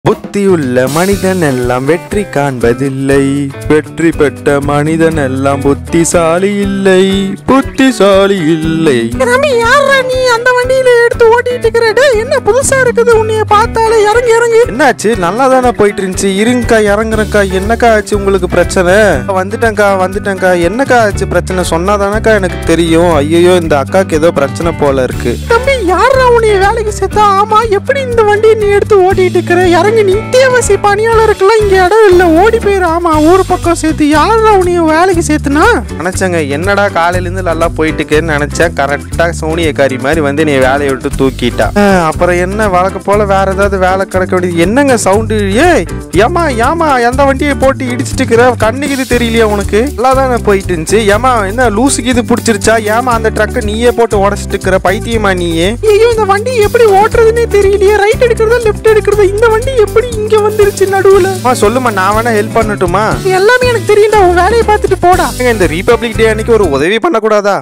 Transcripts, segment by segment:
புத்தியுள்ள மனிதன் எல்லாம் வெற்றி காண்பதில்லை வெற்றி பெற்ற மனிதன் எல்லாம் புத்திசாலி இல்லை புத்திசாலி இல்லை ரமி யாரா நீ அந்த வண்டியில எடுத்து ஓட்டிட்டு இருக்கிற டேய் என்ன புதுசா இருக்குது உன்னைய பார்த்தாலே இறங்கி இறங்கி என்னாச்சு நல்லா தானே போயிட்டு இருந்துச்சு இருங்கக்கா இறங்குறக்கா என்னக்கா ஆச்சு உங்களுக்கு பிரச்சனை வந்துட்டேன்க்கா வந்துட்டேன்க்கா என்னக்கா ஆச்சு பிரச்சனை சொன்னாதானக்கா எனக்கு தெரியும் ஐயோ இந்த அக்காக்கு ஏதோ பிரச்சனை போல இருக்கு தம்பி யாரா உன்னைய வேலைக்கு சேர்த்தா ஆமா எப்படி இந்த வண்டியை நீ எடுத்து ஓட்டிட்டு இருக்கிற இறங்கி நீ தேவசி பணியாளருக்கெல்லாம் இங்க இடம் இல்ல ஓடி போயிரு ஆமா ஊர் பக்கம் சேர்த்து யாரா உன்னைய வேலைக்கு சேர்த்துனா நினைச்சேங்க என்னடா காலையில இருந்து நல்லா போயிட்டு இருக்கேன்னு நினைச்சேன் கரெக்டா சோனியக்காரி மாதிரி வந்து நீ வேலையை விட்டு தூக்கிட்டா அஹ், அப்புறம் என்ன வழக்க போல வேற ஏதாவது வேலை கிடக்க வேண்டியது என்னங்க சவுண்டு ஏய் ஏமா ஏமா எந்த வண்டியை போட்டு இடிச்சிட்டு இருக்கிற கண்ணுக்கு இது தெரியலையா உனக்கு நல்லா தானே போயிட்டு இருந்துச்சு ஏமா என்ன லூசுக்கு இது பிடிச்சிருச்சா ஏமா அந்த ட்ரக்கை நீயே போட்டு உடச்சிட்டு இருக்கிற பைத்தியமா நீயே ஐயோ இந்த வண்டி எப்படி ஓட்டுறதுன்னே தெரியலையே ரைட் எடுக்கிறதா லெஃப்ட் எடுக்கிறதா இந்த வண்டி எப்படி இங்க வந்துருச்சு நடுவுல அம்மா சொல்லுமா நான் வேணா ஹெல்ப் பண்ணட்டுமா எல்லாமே எனக்கு தெரியும்டா உன் வேலையை பார்த்துட்டு போடா ஏங்க, இந்த ரிபப்ளிக் டே அன்னைக்கு ஒரு உதவி பண்ணக்கூடாதா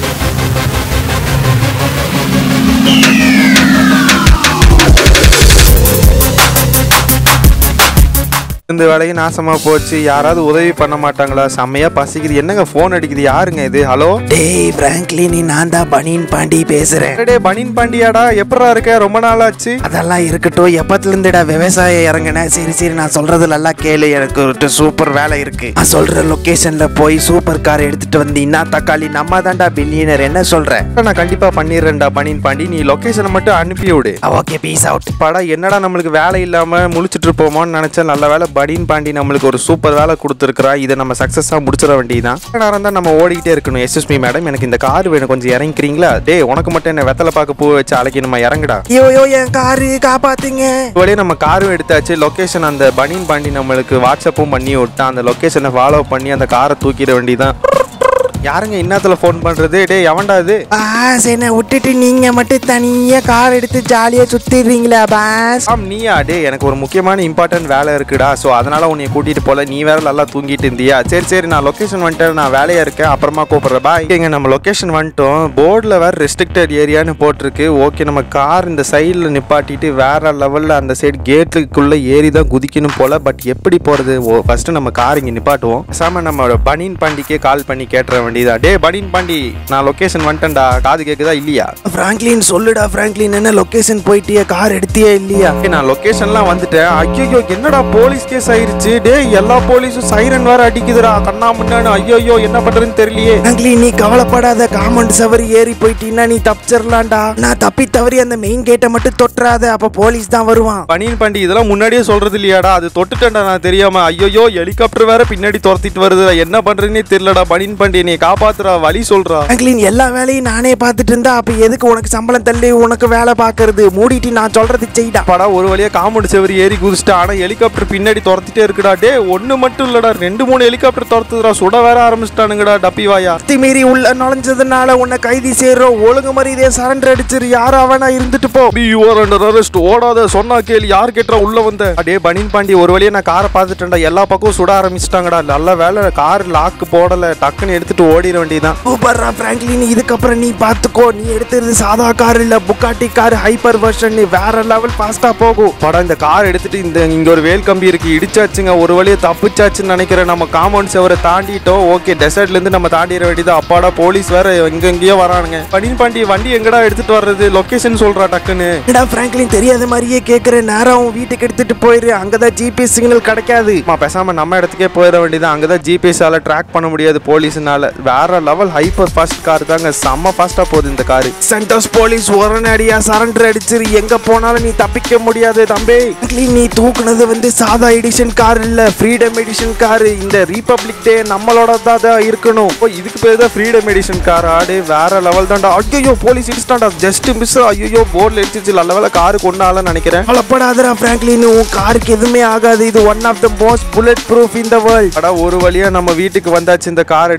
இந்த வேலையும் நாசமா போச்சு யாராவது உதவி பண்ண மாட்டாங்களா செம்மையா பசிக்குது என்னங்க ஃபோன் அடிக்குது யாருங்க இது ஹலோ டேய் பிராங்க்லின் நான் தான் பனின் பாண்டி பேசுறேன் டே பனின் பாண்டியாடா எப்படா இருக்க ரொம்ப நாள் ஆச்சு அதெல்லாம் இருக்கட்டும் எப்பத்துல இருந்துடா விவசாயம் இறங்கினேன் சரி சரி நான் சொல்றது நல்லா கேளு எனக்கு ஒரு சூப்பர் வேலை இருக்கு நான் சொல்ற லொகேஷன்ல போய் சூப்பர் கார் எடுத்துட்டு வந்தீங்கன்னா தக்காளி நம்ம தான்டா பில்லியனர் என்ன சொல்ற நான் கண்டிப்பா பண்ணிடுறேன்டா பனின் பாண்டி நீ லொகேஷனை மட்டும் அனுப்பி விடு ஓகே பீஸ் அவுட் படா என்னடா நம்மளுக்கு வேலை இல்லாம முழிச்சிட்டு இருப்போமோன்னு நினைச்சேன் நல்ல வேலை படீன் பாண்டி நம்மளுக்கு ஒரு சூப்பர் வேலை கொடுத்துருக்கா இதை நம்ம சக்சஸா முடிச்சிட வேண்டியதான் நேரம் தான் நம்ம ஓடிக்கிட்டே இருக்கணும் எஸ்எஸ்பி மேடம் எனக்கு இந்த கார் வேணும் கொஞ்சம் இறங்கிக்கிறீங்களா டேய் உனக்கு மட்டும் என்ன வெத்தலை பார்க்க பூ வச்சு அழைக்கணுமா இறங்குடா ஐயோ ஐயோ என் காரு காப்பாத்துங்க இவ்வளே நம்ம காரும் எடுத்தாச்சு லொகேஷன் அந்த பனீன் பாண்டி நம்மளுக்கு வாட்ஸ்அப்பும் பண்ணி விட்டான் அந்த லொகேஷனை ஃபாலோ பண்ணி அந்த காரை தூக்கிட வேண்டியதான் யாருங்க இன்னத்துல ஃபோன் பண்றது டேய் எவன்டா இது பாஸ் என்ன விட்டுட்டு நீங்க மட்டும் தனியா கார் எடுத்து ஜாலியா சுத்திடுறீங்களா பாஸ் ஆம் நீயா டேய் எனக்கு ஒரு முக்கியமான இம்பார்ட்டன்ட் வேலை இருக்குடா ஸோ அதனால உன்னை கூட்டிட்டு போல நீ வேற நல்லா தூங்கிட்டு இருந்தியா சரி சரி நான் லொகேஷன் வந்துட்டேன் நான் வேலையா இருக்கேன் அப்புறமா கூப்பிடுறேன் பாய் இங்க நம்ம லொகேஷன் வந்துட்டோம் போர்டில் வேற ரெஸ்ட்ரிக்டட் ஏரியான்னு போட்டிருக்கு ஓகே நம்ம கார் இந்த சைடில் நிப்பாட்டிட்டு வேற லெவலில் அந்த சைடு கேட்டுக்குள்ள ஏறி தான் குதிக்கணும் போல பட் எப்படி போறது ஓ ஃபர்ஸ்ட் நம்ம கார் இங்க நிப்பாட்டுவோம் பேசாம நம்ம பனீன் பாண்டிக்கே கால் பண்ணி கேட்டுற வேண்டியதா டே பனீன் பாண்டி நான் லொகேஷன் வந்துட்டேன்டா காது கேக்குதா இல்லையா பிராங்க்லின் சொல்லுடா பிராங்க்லின் என்ன லொகேஷன் போயிட்டியா கார் எடுத்தியா இல்லையா ஏய், நான் லொகேஷன்லாம் வந்துட்டேன் ஐயோ என்னடா போலீஸ் கேஸ் ஆயிருச்சு டேய் எல்லா போலீஸும் சைரன் வேற அடிக்குதுடா கண்ணா முன்னான்னு ஐயோ என்ன பண்றதுன்னு தெரியலையே பிராங்க்லின் நீ கவலைப்படாத காமௌண்ட் சவரி ஏறி போயிட்டீன்னா நீ தப்பிச்சிடலாம்டா நான் தப்பி தவறி அந்த மெயின் கேட்டை மட்டும் தொட்டுறாத அப்ப போலீஸ் தான் வருவான் பனியன் பாண்டி இதெல்லாம் முன்னாடியே சொல்றது இல்லையாடா அது தொட்டுட்டேன்டா நான் தெரியாம ஐயோ ஹெலிகாப்டர் வேற பின்னாடி துரத்திட்டு வருது என்ன பண்றதுன்னே தெரியலடா பனியன் பாண்டி நீ காப்பாத்துறா வழி சொல்றா பிராங்க்லின் எல்லா வேலையும் நானே பார்த்துட்டு இருந்தா அப்ப எதுக்கு உனக்கு சம்பளம் தள்ளி உனக்கு வேலை பார்க்கறது மூடிட்டு நான் சொல்றது செய்டா படா ஒரு வழியா காம்பவுண்ட் செவரி ஏறி குதிச்சிட்டா ஆனா ஹெலிகாப்டர் பின்னாடி துரத்திட்டே இருக்குடா டே ஒண்ணு மட்டும் இல்லடா ரெண்டு மூணு ஹெலிகாப்டர் துரத்துதுடா சுட வேற ஆரம்பிச்சிட்டானுங்கடா டப்பி வாயா அத்தி மீறி உள்ள நுழைஞ்சதுனால உன்னை கைதி செய்யறோம் ஒழுங்கு மரியாதையை சரண்டர் அடிச்சிரு யாரும் அவனா இருந்துட்டு போ யூ ஆர் அண்டர் அரெஸ்ட் ஓடாத சொன்னா கேளு யார் கேட்டா உள்ள வந்த அடே பனின் பாண்டி ஒரு வழியா நான் காரை பார்த்துட்டேன்டா எல்லா பக்கமும் சுட ஆரம்பிச்சிட்டாங்கடா நல்ல வேலை கார் லாக் போடல டக்குன்னு எடுத்துட்டு ஓடிட வேண்டியதான் சூப்பர்ரா பிராங்க்லின் இதுக்கப்புறம் நீ பார்த்துக்கோ நீ எடுத்தது சாதா கார் இல்ல புக்காட்டி கார் ஹைப்பர் வெர்ஷன் வேற லெவல் ஃபாஸ்டா போகும் படம் இந்த கார் எடுத்துட்டு இந்த இங்க ஒரு வேல் கம்பி இருக்கு இடிச்சாச்சுங்க ஒரு வழியா தப்பிச்சாச்சுன்னு நினைக்கிறேன் நம்ம காம்பவுண்ட் செவரை தாண்டிட்டோம் ஓகே டெசர்ட்ல இருந்து நம்ம தாண்டிட வேண்டியது அப்பாடா போலீஸ் வேற எங்க எங்கேயோ வரானுங்க பனின் பாண்டி வண்டி எங்கடா எடுத்துட்டு வர்றது லொகேஷன் சொல்றா டக்குன்னு என்னடா பிராங்க்லின் தெரியாத மாதிரியே கேக்குற நேரம் உன் வீட்டுக்கு எடுத்துட்டு போயிரு அங்கதான் ஜிபிஎஸ் சிக்னல் கிடைக்காது அம்மா பேசாம நம்ம இடத்துக்கே போயிட வேண்டியது அங்கதான் ஜிபிஎஸ்ஸால ட்ராக் பண்ண முடியாது போலீஸ்னால வேற லெவல் ஹைப்பர் ஃபாஸ்ட் கார் தாங்க செம்ம ஃபாஸ்டா போகுது இந்த காரு சென்டோஸ் போலீஸ் உடனடியா சரண்டர் அடிச்சிரு எங்க போனாலும் நீ தப்பிக்க முடியாது தம்பி Franklin, நீ தூக்குனது வந்து சாதா எடிஷன் கார் இல்ல ஃப்ரீடம் எடிஷன் கார் இந்த ரிபப்ளிக் டே நம்மளோட தான் தான் இருக்கணும் ஓ இதுக்கு பேர் தான் ஃப்ரீடம் எடிஷன் கார் ஆடு வேற லெவல் தான்டா ஐயோ போலீஸ் இடிச்சிட்டான்டா ஜஸ்ட் மிஸ் ஐயோ போர்டில் இடிச்சிச்சு நல்ல வேலை காரு கொண்டால நினைக்கிறேன் கவலைப்படாதடா பிராங்க்லின் உன் காருக்கு எதுவுமே ஆகாது இது one of the most bullet proof in the world அடா ஒரு வழியா நம்ம வீட்டுக்கு வந்தாச்சு இந்த கார் எடுத்துட்டு போலீஸ்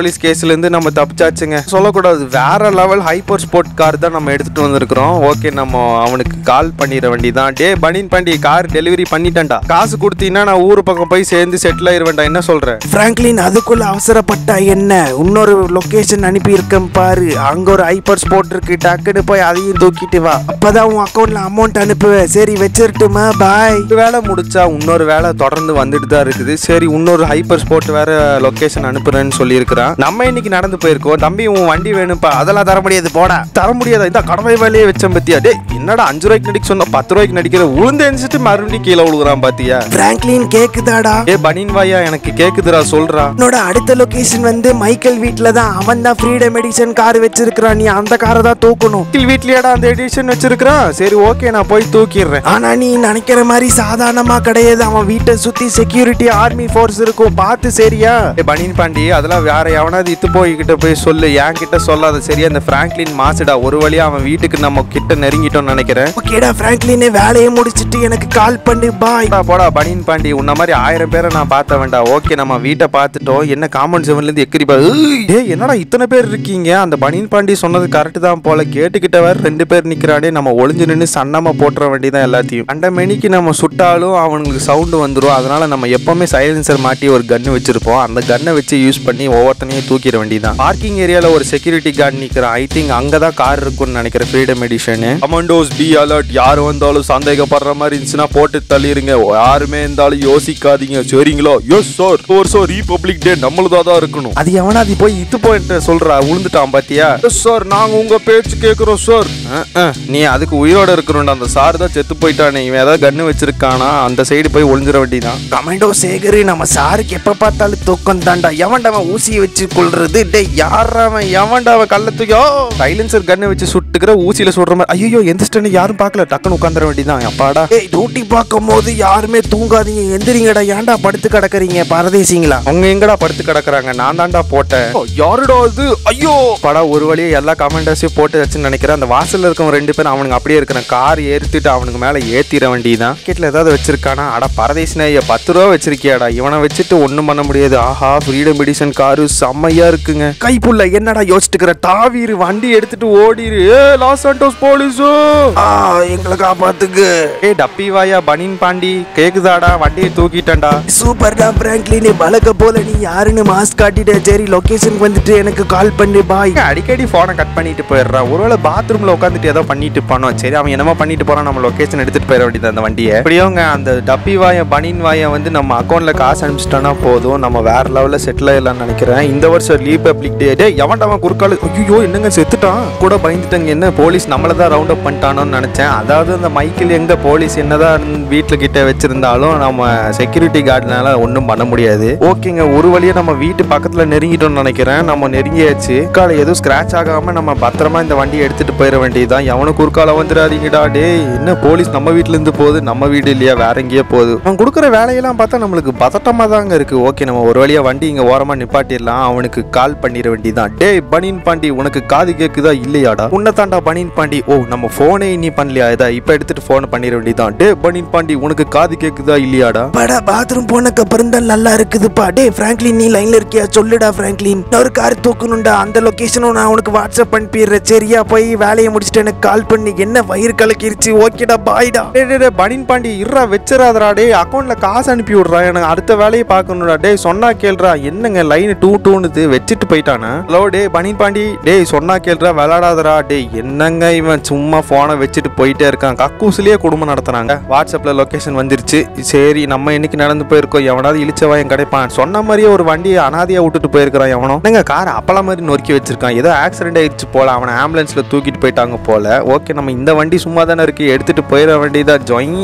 போலீஸ் கேஸ்ல இருந்து நம்ம தப்பிச்சாச்சுங்க சொல்லக்கூடாது வேற லெவல் ஹைப்பர் ஸ்போர்ட் கார் தான் நம்ம எடுத்துட்டு வந்திருக்கிறோம் ஓகே நம்ம அவனுக்கு கால் பண்ணிட வேண்டியதான் டே பனின் பாண்டி கார் டெலிவரி பண்ணிட்டேன்டா காசு கொடுத்தீங்கன்னா நான் ஊர் பக்கம் போய் சேர்ந்து செட்டில் ஆயிருவேன்டா என்ன சொல்ற பிராங்க்லின் அதுக்குள்ள அவசரப்பட்டா என்ன இன்னொரு லொகேஷன் அனுப்பி இருக்கேன் பாரு அங்க ஒரு ஹைப்பர் ஸ்போர்ட் இருக்கு டக்குன்னு போய் அதையும் தூக்கிட்டு வா அப்பதான் உன் அக்கௌண்ட்ல அமௌண்ட் அனுப்புவேன் சரி வச்சிரட்டுமா பாய் ஒரு வேலை முடிச்சா இன்னொரு வேலை தொடர்ந்து வந்துட்டு தான் இருக்குது சரி இன்னொரு ஹைப்பர் ஸ்போர்ட் வேற லொகேஷன் அனுப்புறேன்னு சொல்லியிருக்கிறான் நம்ம இன்னைக்கு நடந்து போயிருக்கோம் தம்பி உன் வண்டி வேணும்ப்பா அதெல்லாம் தர முடியாது போடா தர முடியாதா இந்த கடமை வேலையே வச்சேன் பத்தியா டே என்னடா அஞ்சு ரூபாய்க்கு நடிக்க சொன்னா பத்து ரூபாய்க்கு நடிக்கிற உளுந்து எரிஞ்சிட்டு மறுபடியும் கீழே விழுகுறான் பாத்தியா பிராங்க்லின் கேக்குதாடா ஏ பனின் வாயா எனக்கு கேக்குதுடா சொல்றா என்னோட அடுத்த லொகேஷன் வந்து மைக்கேல் வீட்ல தான் அவன் தான் ஃப்ரீடம் எடிஷன் கார் வச்சிருக்கிறான் நீ அந்த காரை தான் தூக்கணும் வீட்டில் வீட்லயாடா அந்த எடிஷன் வச்சிருக்கிறான் சரி ஓகே நான் போய் தூக்கிடுறேன் ஆனா நீ நினைக்கிற மாதிரி சாதாரணமா கிடையாது அவன் வீட்டை சுத்தி செக்யூரிட்டி ஆர்மி ஃபோர்ஸ் இருக்கும் பார்த்து சரியா ஏ பனின் பாண்டி அதெல்லாம் வேற எவனாவது இத்து போய் கிட்ட போய் சொல்லு என் கிட்ட சொல்லாத சரியா அந்த பிராங்க்லின் மாசுடா ஒரு வழியா அவன் வீட்டுக்கு நம்ம கிட்ட நெருங்கிட்டோம்னு நினைக்கிறேன் ஓகேடா பிராங்க்லின் வேலையை முடிச்சிட்டு எனக்கு கால் பண்ணு பாய் போடா போடா பனின் பாண்டி உன்ன மாதிரி ஆயிரம் பேரை நான் பார்த்த வேண்டாம் ஓகே நம்ம வீட்டை பார்த்துட்டோம் என்ன காமன் செவன்ல இருந்து எக்கரி பா ஏ என்னடா இத்தனை பேர் இருக்கீங்க அந்த பனின் பாண்டி சொன்னது கரெக்ட் தான் போல கேட்டுக்கிட்ட வேற ரெண்டு பேர் நிக்கிறானே நம்ம ஒளிஞ்சு நின்று சன்னமா போட்டுற வேண்டியதான் எல்லாத்தையும் அந்த மணிக்கு நம்ம சுட்டாலும் அவனுங்களுக்கு சவுண்டு வந்துடும் அதனால நம்ம எப்பவுமே சைலன்சர் மாட்டி ஒரு கன்னு வச்சிருப்போம் அந்த கன்னை வச்சு யூஸ் பண்ணி ஒவ்வொருத்தனையும் தூக்கிட வேண்டியதான் பார்க்கிங் ஏரியால ஒரு செக்யூரிட்டி கார்டு நிக்கிறான் ஐ திங்க் அங்கதான் கார் இருக்கும்னு நினைக்கிறேன் freedom edition commandos be alert யார் வந்தாலும் சந்தேகப்படுற மாதிரி இருந்துச்சுன்னா போட்டு தள்ளிருங்க யாருமே இருந்தாலும் யோசிக்காதீங்க சரிங்களா எஸ் சார் வருஷம் ரீபப்ளிக் டே நம்மளதா தான் இருக்கணும் அது எவனாதி போய் இது போயிட்டு சொல்றா விழுந்துட்டான் பாத்தியா எஸ் சார் நாங்க உங்க பேச்சு கேக்குறோம் சார் நீ அதுக்கு உயிரோட இருக்கணும்டா அந்த சார் தான் செத்து போயிட்டானே இவன் ஏதாவது கன்னு வச்சிருக்கானா அந்த சைடு போய் ஒளிஞ்சிட வேண்டியதான் கமெண்டோ சேகர் நம்ம சாருக்கு எப்ப பார்த்தாலும் தூக்கம் தாண்டா எவன்டா அவன் ஊசியை வச்சு கொள்றது டேய் யாரா அவன் எவன்டா அவன் கல்ல தூக்கி சைலன்சர் கன்னு வச்சு சுட்டுக்கிற ஊசியில சுடுற மாதிரி ஐயோ எந்த ஸ்டேண்ட் யாரும் பார்க்கல டக்குன்னு உட்காந்துட வேண்டியதான் அப்பாடா டேய் டியூட்டி பார்க்கும் போது யாருமே தூங்காதீங்க எந்திரிங்கடா ஏன்டா படுத்து கிடக்குறீங்க பரதேசிங்களா அவங்க எங்கடா படுத்து கிடக்குறாங்க நான் தான்டா போட்டேன் யாருடா இது ஐயோ படா ஒரு வழியா எல்லா கமெண்டர்ஸையும் போட்டு வச்சுன்னு நினைக்கிறேன் அந்த வாசல்ல இருக்கவங்க ரெண்டு பேரும் அவனுக்கு அப்படியே இருக்கிற கார் ஏறிட்டு அவனுக்கு மேல ஏத்திர வேண்டியதான் கேட்ல ஏதாவது வச்சிருக்கானா அட பரதேசினா பத்து ரூபா வச்சிருக்கியாடா இவனை வச்சுட்டு ஒண்ணும் பண்ண முடியாது ஆஹா ஃப்ரீடம் எடிஷன் காரு செம்மையா இருக்குங்க கைப்புள்ள என்னடா யோசிச்சுக்கிற தாவீரு வண்டி எடுத்துட்டு ஓடிரு ஏ லாஸ் சாண்டோஸ் போலீஸோ ஆ எங்களை காப்பாத்துக்கு ஏ டப்பி வாயா பனின் பாண்டி கேக்குதாடா வண்டியை தூக்கிட்டேன்டா சூப்பர்டா பிராங்க்லின் பழக்க போல நீ யாருன்னு மாஸ்க் காட்டிட்ட சரி லொகேஷனுக்கு வந்துட்டு எனக்கு கால் பண்ணு பாய் இங்க அடிக்கடி போனை கட் பண்ணிட்டு போயிடுறான் ஒருவேளை பாத்ரூம்ல உட்காந்துட்டு ஏதோ பண்ணிட்டு போனோம் சரி அவன் என்னமோ பண்ணிட்டு போறான் நம்ம லொகேஷன் எடுத்துட்டு போயிட வேண்டியது அந்த வண்டியை இப்படியோங்க அந்த டப்பி வாய பனின் வாய வந்து நம்ம அக்கௌண்ட்ல காசு அனுப்பிச்சிட்டோம்னா போதும் நம்ம வேற லெவல்ல செட்டில் ஆயிடலாம்னு நினைக்கிறேன் இந்த வருஷம் லீவ் பப்ளிக் டே டே எவன்டா அவன் குறுக்கால ஐயோ என்னங்க செத்துட்டான் கூட பயந்துட்டாங்க என்ன போலீஸ் நம்மள தான் ரவுண்ட் அப் பண்ணிட்டானோன்னு நினைச்சேன் அதாவது அந்த மைக்கில் எங்க போலீஸ் என்னதான் வீட்டுல கிட்ட வச்சிருந்தாலும் நம்ம செக்யூரிட்டி கார்டுனால ஒன்றும் பண்ண முடியாது ஓகேங்க ஒரு வழியா நம்ம வீட்டு பக்கத்துல நெருங்கிட்டோம்னு நினைக்கிறேன் நம்ம நெருங்கியாச்சு காலை எதுவும் ஸ்கிராச் ஆகாம நம்ம பத்திரமா இந்த வண்டியை எடுத்துட்டு போயிட வேண்டியதுதான் எவனும் குறுக்கால வந்துடாதீங்கடா டேய் என்ன போலீஸ் நம்ம வீட்ல இருந்து போகுது நம்ம வீடு இல்லையா வேற எங்கேயோ போகுது அவன் கொடுக்குற வேலையெல்லாம் பார்த்தா நம்மளுக்கு பதட்டமா தாங்க இருக்கு ஓகே நம்ம ஒரு வழியா வண்டி இங்க ஓரமா நிப்பாட்டிடலாம் அவனுக்கு கால் பண்ணிட வேண்டியதான் டேய் பனின் பாண்டி உனக்கு காது கேக்குதா இல்லையாடா உன்னை தாண்டா பனின் பாண்டி ஓ நம்ம போனே நீ பண்ணலையா இதா இப்ப எடுத்துட்டு போன் பண்ணிட வேண்டியதான் டே பனின் பாண்டி உனக்கு காது கேக்குதா இல்லையாடா படா பாத்ரூம் போனக்கு அப்புறம் தான் நல்லா இருக்குதுப்பா டே பிராங்க்லின் நீ லைன்ல இருக்கியா சொல்லுடா பிராங்க்லின் ஒரு கார் தூக்கணும்டா அந்த லொகேஷனும் நான் உனக்கு வாட்ஸ்அப் அனுப்பிடுறேன் சரியா போய் வேலையை முடிச்சுட்டு எனக்கு கால் பண்ணி என்ன வயிறு கலக்கிருச்சு ஓகேடா பாய்டா டேய் டேய் டேய், பனின் பாண்டி இருறா வச்சிடாதடா டேய் அக்கௌண்ட்ல காசு அனுப்பி விடுறா எனக்கு அடுத்த வேலையை பார்க்கணும்டா டேய் சொன்னா கேளுடா என்னங்க லைன் டூ டூனுது வச்சுட்டு போயிட்டானா ஹலோ டேய் பனின் பாண்டி டேய் சொன்னா கேளுடா விளாடாதடா டேய் என்னங்க இவன் சும்மா போனை வச்சுட்டு போயிட்டே இருக்கான் கக்கூசிலேயே குடும்பம் நடத்துனாங்க வாட்ஸ்அப்ல லொகேஷன் வந்துருச்சு சரி நம்ம இன்னைக்கு நடந்து போயிருக்கோம் எவனாவது இழிச்சவாயன் கிடைப்பான் சொன்ன மாதிரியே ஒரு வண்டியை அனாதையா விட்டுட்டு போயிருக்கிறான் எவனோ என்னங்க கார் அப்பளம் மாதிரி நொறுக்கி வச்சிருக்கான் ஏதோ ஆக்சிடென்ட் ஆயிடுச்சு போல அவனை ஆம்புலன்ஸ்ல தூக்கிட்டு போயிட்டாங்க போல ஓகே நம்ம இந்த வண்டி சும்மா தானே இருக்கு எடுத்துட்டு போயிட வேண்டியதா ஜொய்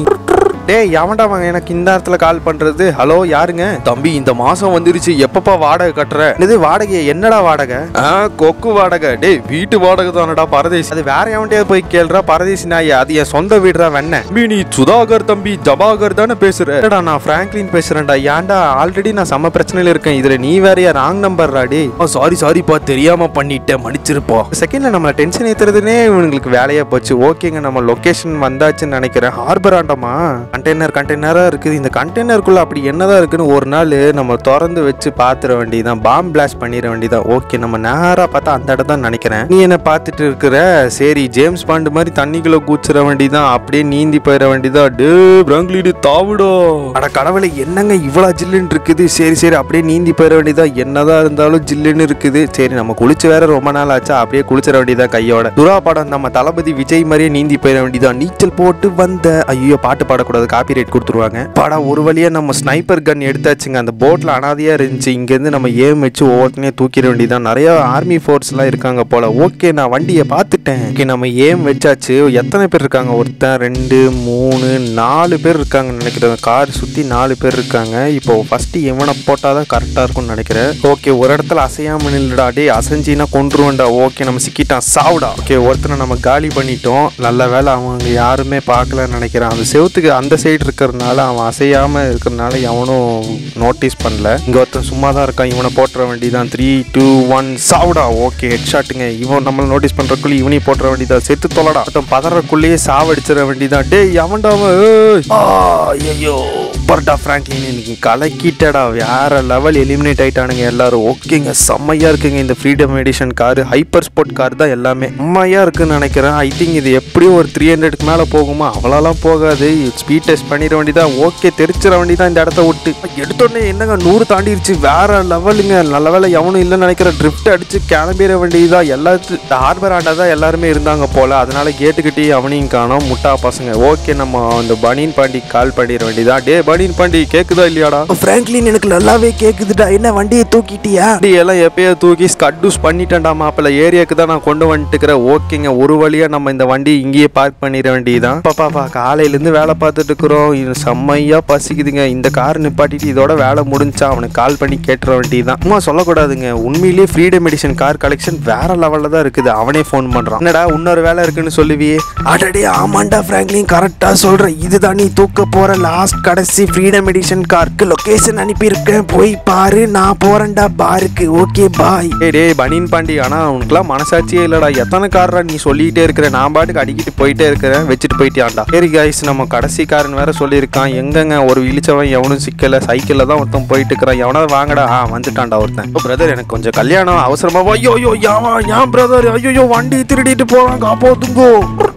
டேய் எவன்டா அவன் எனக்கு இந்த நேரத்துல கால் பண்றது ஹலோ யாருங்க தம்பி இந்த மாசம் வந்துருச்சு எப்பப்பா வாடகை கட்டுற இது வாடகை என்னடா வாடகை ஆ கொக்கு வாடகை டேய் வீட்டு வாடகை தானடா பரதேசி அது வேற எவன்கிட்டயாவது போய் கேளுடா பரதேசி நாய் அது என் சொந்த வீடுடா வெண்ண தம்பி நீ சுதாகர் தம்பி ஜபாகர் தானே பேசுற இல்லடா நான் பிராங்க்லின் பேசுறேன்டா ஏன்டா ஆல்ரெடி நான் செம்ம பிரச்சனையில இருக்கேன் இதுல நீ வேறயா ராங் நம்பர்டா டேய் சாரி சாரிப்பா தெரியாம பண்ணிட்டேன் மன்னிச்சிருப்பா செகண்ட்ல நம்மள டென்ஷன் ஏத்துறதுனே இவங்களுக்கு வேலையா போச்சு ஓகேங்க நம்ம லொகேஷன் வந்தாச்சுன்னு நினைக்கிறேன் ஹார்பர் ஆண்டமா கண்டெய்னர் கண்டெய்னராக இருக்குது இந்த கண்டெய்னருக்குள்ள அப்படி என்னதான் இருக்குன்னு ஒரு நாள் நம்ம திறந்து வச்சு பார்த்துட வேண்டியதான் பாம் பிளாஸ்ட் பண்ணிட வேண்டியதான் ஓகே நம்ம நேராக பார்த்தா அந்த இடம் தான் நினைக்கிறேன் நீ என்ன பார்த்துட்டு இருக்கிற சரி ஜேம்ஸ் பாண்டு மாதிரி தண்ணிக்குள்ள கூச்சிட வேண்டியதான் அப்படியே நீந்தி போயிட வேண்டியதான் டே பிரங்கிலிடு தாவிடோ அட கடவுளை என்னங்க இவ்வளோ ஜில்லுன்னு இருக்குது சரி சரி அப்படியே நீந்தி போயிட வேண்டியதா என்னதான் இருந்தாலும் ஜில்லுன்னு இருக்குது சரி நம்ம குளிச்சு வேற ரொம்ப நாள் ஆச்சா அப்படியே குளிச்சிட வேண்டியதா கையோட துரா படம் நம்ம தளபதி விஜய் மாதிரியே நீந்தி போயிட வேண்டியதா நீச்சல் போட்டு வந்த ஐயோ பாட்டு பாடக்கூடாது காப்பி ரைட் கொடுத்துருவாங்க படம் ஒரு வழியா நம்ம ஸ்னைப்பர் கன் எடுத்தாச்சுங்க அந்த போட்ல அனாதையா இருந்துச்சு இங்கேருந்து நம்ம ஏம் வச்சு ஒவ்வொருத்தனையும் தூக்கிட வேண்டியதான் நிறைய ஆர்மி ஃபோர்ஸ்லாம் இருக்காங்க போல ஓகே நான் வண்டியை பார்த்துட்டேன் ஓகே நம்ம ஏம் வச்சாச்சு எத்தனை பேர் இருக்காங்க ஒருத்தன் ரெண்டு மூணு நாலு பேர் இருக்காங்கன்னு நினைக்கிறேன் கார் சுற்றி நாலு பேர் இருக்காங்க இப்போ ஃபஸ்ட்டு இவனை போட்டால் தான் கரெக்டாக இருக்கும்னு நினைக்கிறேன் ஓகே ஒரு இடத்துல அசையாம நில்லுடா டே அசைஞ்சினா கொண்டுருவேன்டா ஓகே நம்ம சிக்கிட்டான் சாவுடா ஓகே ஒருத்தனை நம்ம காலி பண்ணிட்டோம் நல்ல வேலை அவங்க யாருமே பார்க்கலன்னு நினைக்கிறேன் அந்த செவுத்துக்கு அந்த சைடு இருக்கிறதுனால அவன் அசையாமல் இருக்கிறதுனால எவனும் நோட்டீஸ் பண்ணல இங்கே ஒருத்தன் சும்மா தான் இருக்கான் இவனை போட்டுற வேண்டியதான் த்ரீ டூ ஒன் சாவுடா ஓகே ஹெட் ஷாட்டுங்க இவன் நம்மளை நோட்டீஸ் பண்ணுறக்குள்ளே இவனையும் போட்டுற வேண்டியதா செத்து தொலைடா ஒருத்தன் பதறக்குள்ளேயே சாவடிச்சிட வேண்டியதான் டேய் எவன்டா அவன் ஏய். ஆ, ஐயோ சூப்பர்டா ஃப்ராங்க்லின் இன்னைக்கு கலக்கிட்டடா வேற லெவல் எலிமினேட் ஆயிட்டானுங்க எல்லாரும் ஓகேங்க செம்மையா இருக்குங்க இந்த freedom edition car hyper sport car தான் எல்லாமே செம்மையா இருக்குன்னு நினைக்கிறேன் ஐ திங்க் இது எப்படியும் ஒரு த்ரீ ஹண்ட்ரடுக்கு மேலே போகுமா அவ்வளோலாம் போகாது ஸ்பீட் டெஸ்ட் பண்ணிட வேண்டியதான் ஓகே தெரிச்சிட வேண்டியதான் இந்த இடத்த விட்டு எடுத்தோடனே என்னங்க நூறு தாண்டிருச்சு வேற லெவலுங்க நல்ல வேலை எவனும் இல்லைன்னு நினைக்கிற ட்ரிஃப்ட் அடிச்சு கிளம்பிட வேண்டியதா எல்லாத்து ஹார்பர் ஆண்டா தான் எல்லாருமே இருந்தாங்க போல அதனால கேட்டுக்கிட்டே அவனையும் காணோம் முட்டா பசங்க ஓகே நம்ம அந்த பனின் பாண்டி கால் பண்ணிட வேண்டியதா டே பனின் பாண்டி கேக்குதா இல்லையாடா ஃப்ராங்க்லின் எனக்கு நல்லாவே கேக்குதுடா என்ன வண்டியை தூக்கிட்டியா வண்டி எல்லாம் எப்பயோ தூக்கி ஸ்கட்டூஸ் பண்ணிட்டேன்டா மாப்பிள்ள ஏரியாக்கு தான் நான் கொண்டு வந்துட்டுக்கிறேன் ஓகேங்க ஒரு வழியா நம்ம இந்த வண்டி இங்கேயே பார்க் பண்ணிட வேண்டியதுதான் பாப்பா காலையில இருந்து வேலை பார்த்துட்டு இருக்கிறோம் இது செம்மையா பசிக்குதுங்க இந்த கார் நிப்பாட்டிட்டு இதோட வேலை முடிஞ்சா அவனுக்கு கால் பண்ணி கேட்டுற வேண்டியதுதான் சும்மா சொல்லக்கூடாதுங்க உண்மையிலேயே ஃப்ரீடம் எடிஷன் கார் கலெக்ஷன் வேற லெவல்ல தான் இருக்குது அவனே ஃபோன் பண்றான் என்னடா இன்னொரு வேலை இருக்குன்னு சொல்லுவியே அடடே ஆமாண்டா ஃப்ராங்க்லின் கரெக்டா சொல்ற இதுதான் நீ தூக்க போற லாஸ்ட் கடைசி ஃப்ரீடம் எடிஷன் காருக்கு லொகேஷன் அனுப்பியிருக்கேன் போய் பாரு நான் போறேன்டா பாருக்கு ஓகே பாய் டேய் டேய் பனின் பாண்டி ஆனா உனக்குலாம் மனசாட்சியே இல்லடா எத்தனை காரா நீ சொல்லிட்டே இருக்கிற நான் பாட்டுக்கு அடிக்கிட்டு போயிட்டே இருக்கிறேன் வச்சுட்டு போயிட்டியாண்டா சரி கைஸ் நம்ம கடைசி காரன் வேற சொல்லியிருக்கான் எங்கங்க ஒரு இழிச்சவன் எவனும் சிக்கல சைக்கிள்ல தான் ஒருத்தன் போயிட்டு இருக்கிறான் எவனாவது வாங்கடா ஆ வந்துட்டான்டா ஒருத்தன் பிரதர் எனக்கு கொஞ்சம் கல்யாணம் அவசரமா ஐயோ ஐயோ ஏன் ஏன் பிரதர் ஐயோ வண்டி திருடிட்டு போறாங்க அப்போ துங்கோ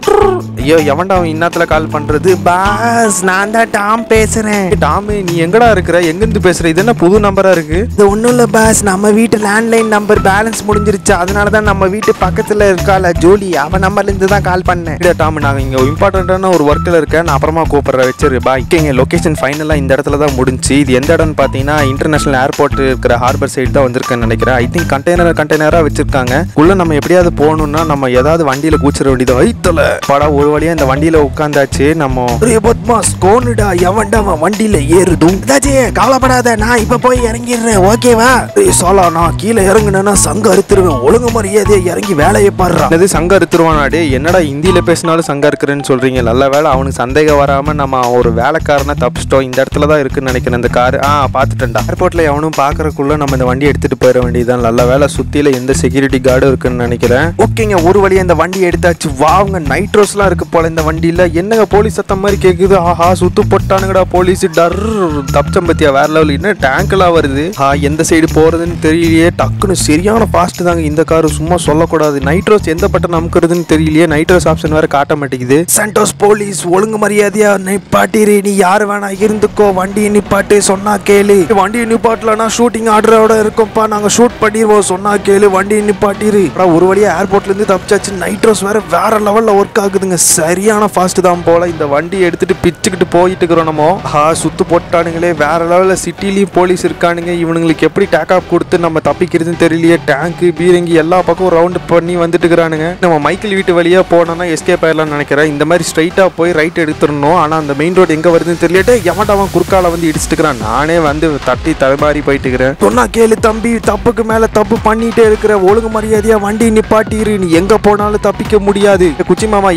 ஐயோ எவன்டா அவன் இன்னத்துல கால் பண்றது பாஸ் நான் தான் டாம் பேசுறேன் டாமு நீ எங்கடா இருக்கிற எங்கிருந்து பேசுற இது என்ன புது நம்பரா இருக்கு இது ஒன்றும் இல்லை பாஸ் நம்ம வீட்டு லேண்ட்லைன் நம்பர் பேலன்ஸ் முடிஞ்சிருச்சு அதனால தான் நம்ம வீட்டு பக்கத்தில் இருக்கால ஜோலி அவன் நம்பர்லேருந்து தான் கால் பண்ணேன் இல்ல டாம் நாங்கள் இங்கே இம்பார்ட்டண்ட்டான ஒரு ஒர்க்கில் இருக்கேன் நான் அப்புறமா கூப்பிட்றேன் வச்சிரு பாய் இங்கே லொக்கேஷன் ஃபைனலாக இந்த இடத்துல தான் முடிஞ்சு இது எந்த இடம்னு பார்த்தீங்கன்னா இன்டர்நேஷனல் ஏர்போர்ட் இருக்கிற ஹார்பர் சைடு தான் வந்திருக்கேன்னு நினைக்கிறேன் ஐ திங்க் கண்டெய்னர் கண்டெய்னராக வச்சிருக்காங்க உள்ள நம்ம எப்படியாவது போகணும்னா நம்ம ஏதாவது வண்டியில் கூச்சிட வேண்டியது ஐத்தல படா ஒரு வழியாக இந்த வண்டியில் உட்காந்தாச்சு நம்ம ஒரே பத்மாஸ் கோனுடா எவன்டா அவன் வண்டியில ஏறுதும் இதாச்சே கவலைப்படாத நான் இப்ப போய் இறங்கிடுறேன் ஓகேவா ஏய் சோலா நான் கீழே இறங்குனேன்னா சங்க அறுத்துருவேன் ஒழுங்கு மரியாதையா இறங்கி வேலையை பாடுறா என்னது சங்க அறுத்துருவானா டே என்னடா ஹிந்தியில் பேசினாலும் சங்க இருக்கிறேன்னு சொல்கிறீங்க நல்ல வேலை அவனுக்கு சந்தேகம் வராமல் நம்ம ஒரு வேலைக்காரனை தப்பிச்சிட்டோம் இந்த இடத்துல தான் இருக்குன்னு நினைக்கிறேன் இந்த கார் ஆ பார்த்துட்டேன்டா ஏர்போர்ட்டில் எவனும் பார்க்கறக்குள்ள நம்ம இந்த வண்டி எடுத்துகிட்டு போயிட வேண்டியதுதான் நல்ல வேலை சுற்றியில் எந்த செக்யூரிட்டி கார்டும் இருக்குன்னு நினைக்கிறேன் ஓகேங்க ஒரு வழியாக இந்த வண்டி எடுத்தாச்சு வாங்க நைட்ரோஸ்லாம் இருக்கு போல இந்த வண்டியில் என்னங்க போலீஸ் சத்தம் மாதிரி கேட்குது ஆஹா சுத்து போட்டானுங்கடா போலீஸ் டர் தப்பிச்சம் பத்தியா வேற லெவல் என்ன டேங்க்லாம் வருது ஆ எந்த சைடு போகிறதுன்னு தெரியலையே டக்குன்னு சரியான ஃபாஸ்ட் தாங்க இந்த கார் சும்மா சொல்லக்கூடாது நைட்ரோஸ் எந்த பட்டன் அமுக்குறதுன்னு தெரியலையே நைட்ரோஸ் ஆப்ஷன் வேற காட்ட மாட்டேங்குது சென்டோஸ் போலீஸ் ஒழுங்கு மரியாதையா நிப்பாட்டிரு நீ யார் வேணா இருந்துக்கோ வண்டியை நிப்பாட்டு சொன்னா கேளு வண்டியை நிப்பாட்டலனா ஷூட்டிங் ஆர்டரோட இருக்கோம்ப்பா நாங்க ஷூட் பண்ணிடுவோம் சொன்னா கேளு வண்டியை நிப்பாட்டிரு அப்புறம் ஒரு வழியா ஏர்போர்ட்ல இருந்து தப்பிச்சாச்சு நைட்ரோஸ் வேற வேற லெவல்ல ஒர்க் ஆகுதுங்க சரியான ஃபாஸ்ட் தான் போல இந்த வண்டி எடுத்துட்டு பிச்சுக்கிட்டு போயிட்டு இருக்கிறோம் நம்ம ஹா சுத்து போட்டானுங்களே வேற லெவலில் சிட்டிலையும் போலீஸ் இருக்கானுங்க இவனுங்களுக்கு எப்படி டேக்ஆப் கொடுத்து நம்ம தப்பிக்கிறதுன்னு தெரியலையே டேங்க் பீரங்கி எல்லா பக்கம் ரவுண்ட் பண்ணி வந்துட்டு இருக்கிறானுங்க நம்ம மைக்கேல் வீட்டு வழியா போனோம்னா எஸ்கேப் ஆயிடலாம்னு நினைக்கிறேன் இந்த மாதிரி ஸ்ட்ரைட்டா போய் ரைட் எடுத்துடணும் ஆனா அந்த மெயின் ரோடு எங்க வருதுன்னு தெரியல எவன்டா அவன் குறுக்கால வந்து இடிச்சிட்டுக்கிறான் நானே வந்து தட்டி தலைமாறி போயிட்டு இருக்கிறேன் சொன்னா கேளு தம்பி தப்புக்கு மேல தப்பு பண்ணிட்டே இருக்கிற ஒழுங்கு மரியாதையா வண்டி நிப்பாட்டிரு நீ எங்க போனாலும் தப்பிக்க முடியாது குச்சி மாமா எப்படி உங்க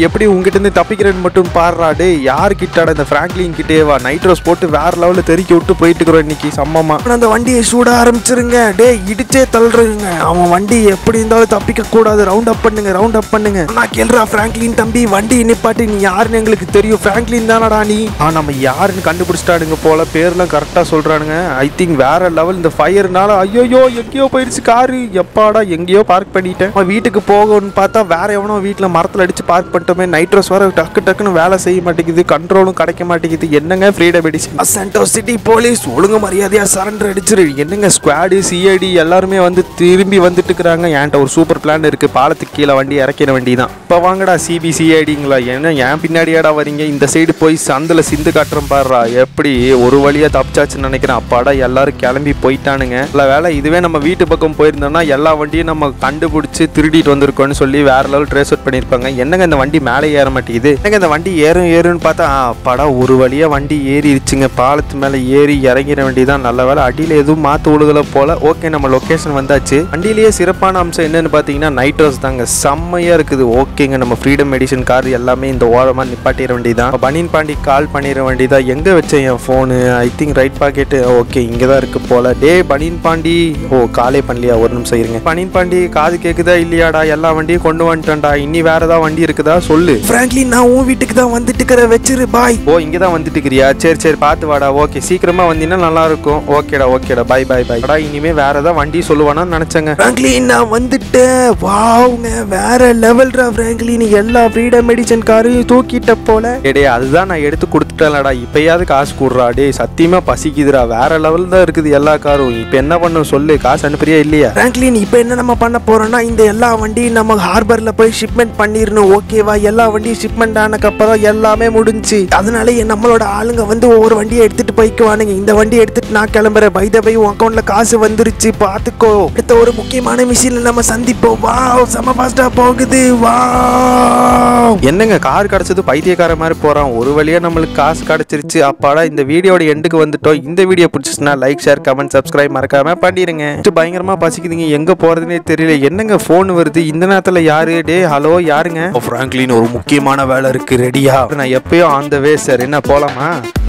இவங்கிட்ட இருந்து தப்பிக்கிறேன்னு மட்டும் பாடுறா டே யார் கிட்டாட இந்த பிராங்க்லின் கிட்டே வா நைட்ரோஸ் போட்டு வேற லெவலில் தெறிக்க விட்டு போயிட்டு இருக்கிறோம் இன்னைக்கு சம்மமா அந்த வண்டியை சூட ஆரம்பிச்சிருங்க டே இடிச்சே தள்ளுறங்க அவன் வண்டி எப்படி இருந்தாலும் தப்பிக்க கூடாது ரவுண்ட் அப் பண்ணுங்க ரவுண்ட் அப் பண்ணுங்க நான் கேள்றா பிராங்க்லின் தம்பி வண்டி நிப்பாட்டி நீ யாருன்னு எங்களுக்கு தெரியும் பிராங்க்லின் தானடா நீ ஆ நம்ம யாருன்னு கண்டுபிடிச்சிட்டானுங்க போல பேர்லாம் கரெக்டாக சொல்கிறானுங்க ஐ திங்க் வேற லெவல் இந்த ஃபயர்னால ஐயோயோ எங்கேயோ போயிடுச்சு காரு எப்பாடா எங்கேயோ பார்க் பண்ணிட்டேன் அவன் வீட்டுக்கு போகணும்னு பார்த்தா வேற எவனோ வீட்டில் மரத்தில் அடிச்சு பார்க் பண்ணிட்டோமே நைட்ரோஸ் வர டக்கு டக்குன்னு வேலை செய்ய மாட்டேங்குது கண்ட்ரோலும் கிடைக்க மாட்டேங்குது என்னங்க ஃப்ரீடம் எடிஷன் சென்டோ சிட்டி போலீஸ் ஒழுங்கு மரியாதையா சரண்டர் அடிச்சிரு என்னங்க ஸ்குவாடு சிஐடி எல்லாருமே வந்து திரும்பி வந்துட்டு இருக்கிறாங்க என்கிட்ட ஒரு சூப்பர் பிளான் இருக்கு பாலத்துக்கு கீழே வண்டி இறக்கிற வண்டி தான் இப்போ வாங்கடா சிபி சிஐடிங்களா என்ன ஏன் பின்னாடியாடா வரீங்க இந்த சைடு போய் சந்தில் சிந்து காட்டுறேன் பாடுறா எப்படி ஒரு வழியா தப்பிச்சாச்சுன்னு நினைக்கிறேன் அப்பாடா எல்லாரும் கிளம்பி போயிட்டானுங்க இல்லை வேலை இதுவே நம்ம வீட்டு பக்கம் போயிருந்தோம்னா எல்லா வண்டியும் நம்ம கண்டுபிடிச்சி திருடிட்டு வந்திருக்கோம்னு சொல்லி வேற லெவல் ட்ரேஸ் அவுட் பண்ணியிருப்பாங்க என்னங்க இந்த வண்டி மேலே ஏற மாட்டேங்குது என்னங்க இந்த வண்டி ஏறும் ஏறும்னு பார்த்தா ஆ, அப்பாடா ஒரு வழியா வண்டி ஏறிடுச்சுங்க பாலத்து மேலே ஏறி இறங்கிற வண்டி தான் நல்ல வேலை அடியில் எதுவும் மாற்று உழுகல போல ஓகே நம்ம லொக்கேஷன் வந்தாச்சு வண்டியிலேயே சிறப்பான அம்சம் என்னன்னு பார்த்தீங்கன்னா நைட்ரோஸ் தாங்க செம்மையா இருக்குது ஓகேங்க நம்ம ஃப்ரீடம் எடிஷன் கார் எல்லாமே இந்த ஓரமாக நிப்பாட்டிற வண்டி தான் பனின் பாண்டி கால் பண்ணிடுற வண்டி தான் எங்கே வச்சேன் என் phone I think right pocket okay இங்கே தான் இருக்கு போல டே பனின் பாண்டி ஓ காலே பண்ணலையா ஒரு நிமிஷம் இருங்க பனின் பாண்டி காது கேட்குதா இல்லையாடா எல்லா வண்டியும் கொண்டு வந்துட்டேன்டா இனி வேற ஏதாவது வண்டி இருக்குதா சொல்லு பிராங்க்லின் நான் உன் வீட்டுக்கு தான் வந்துட்டு இருக்கிற வச்சிரு பாய் ஓ இங்கே தான் வந்துட்டு இருக்கிறியா சரி சரி பார்த்து வாடா ஓகே சீக்கிரமா வந்தீங்கன்னா நல்லா இருக்கும் ஓகேடா ஓகேடா பை பை பை டா இனிமே வேற ஏதாவது வண்டி சொல்லுவானான்னு நினச்சேங்க பிராங்க்லின் நான் வந்துட்டேன் வாவுங்க வேற லெவல்ரா பிராங்க்லின் எல்லா ஃப்ரீடம் எடிஷன் காரையும் தூக்கிட்ட போல டே அதுதான் நான் எடுத்து கொடுத்துட்டேன்லடா இப்பயாவது காசு கொடுறா டே சத்தியமா பசிக்குதுடா வேற லெவல் தான் இருக்குது எல்லா காரும் இப்போ என்ன பண்ணும் சொல்லு காசு அனுப்புறியா இல்லையா பிராங்க்லின் இப்போ என்ன நம்ம பண்ண போறோம்னா இந்த எல்லா வண்டியும் நம்ம ஹார்பர்ல போய் ஷிப்மெண்ட் பண்ணிடணும் ஓகேவா எல்லா வண்டியும் ஷிப்மெண்ட் ஆனக்கப்புறம் எல்லாமே முடிஞ்சு அதனால என் நம்மளோட ஆளுங்க வந்து ஒவ்வொரு வண்டியை எடுத்துட்டு போய்க்குவானுங்க இந்த வண்டி எடுத்துட்டு நான் கிளம்புறேன் பை த பை உன் அக்கௌண்ட்ல காசு வந்துருச்சு பாத்துக்கோ அடுத்த ஒரு முக்கியமான மிஷின்ல நம்ம சந்திப்போம் வாவ் செம ஃபாஸ்டா போகுது வாவ் என்னங்க கார் கிடைச்சது பைத்தியக்கார மாதிரி போறான் ஒரு வழியா நம்மளுக்கு காசு கிடைச்சிருச்சு அப்பாடா இந்த வீடியோட எண்டுக்கு வந்துட்டோம் இந்த வீடியோ பிடிச்சிச்சுன்னா லைக் ஷேர் கமெண்ட் சப்ஸ்கிரைப் மறக்காம பண்ணிடுங்க இது பயங்கரமா பசிக்குதுங்க எங்க போறதுனே தெரியல என்னங்க ஃபோன் வருது இந்த நேரத்துல யாரு டே ஹலோ யாருங்க பிராங்க்லின் ஒரு முக்கியமான வேலை இருக்கு ரெடியா நான் எப்பயும் ஆன் த வே சார் என்ன போலாமா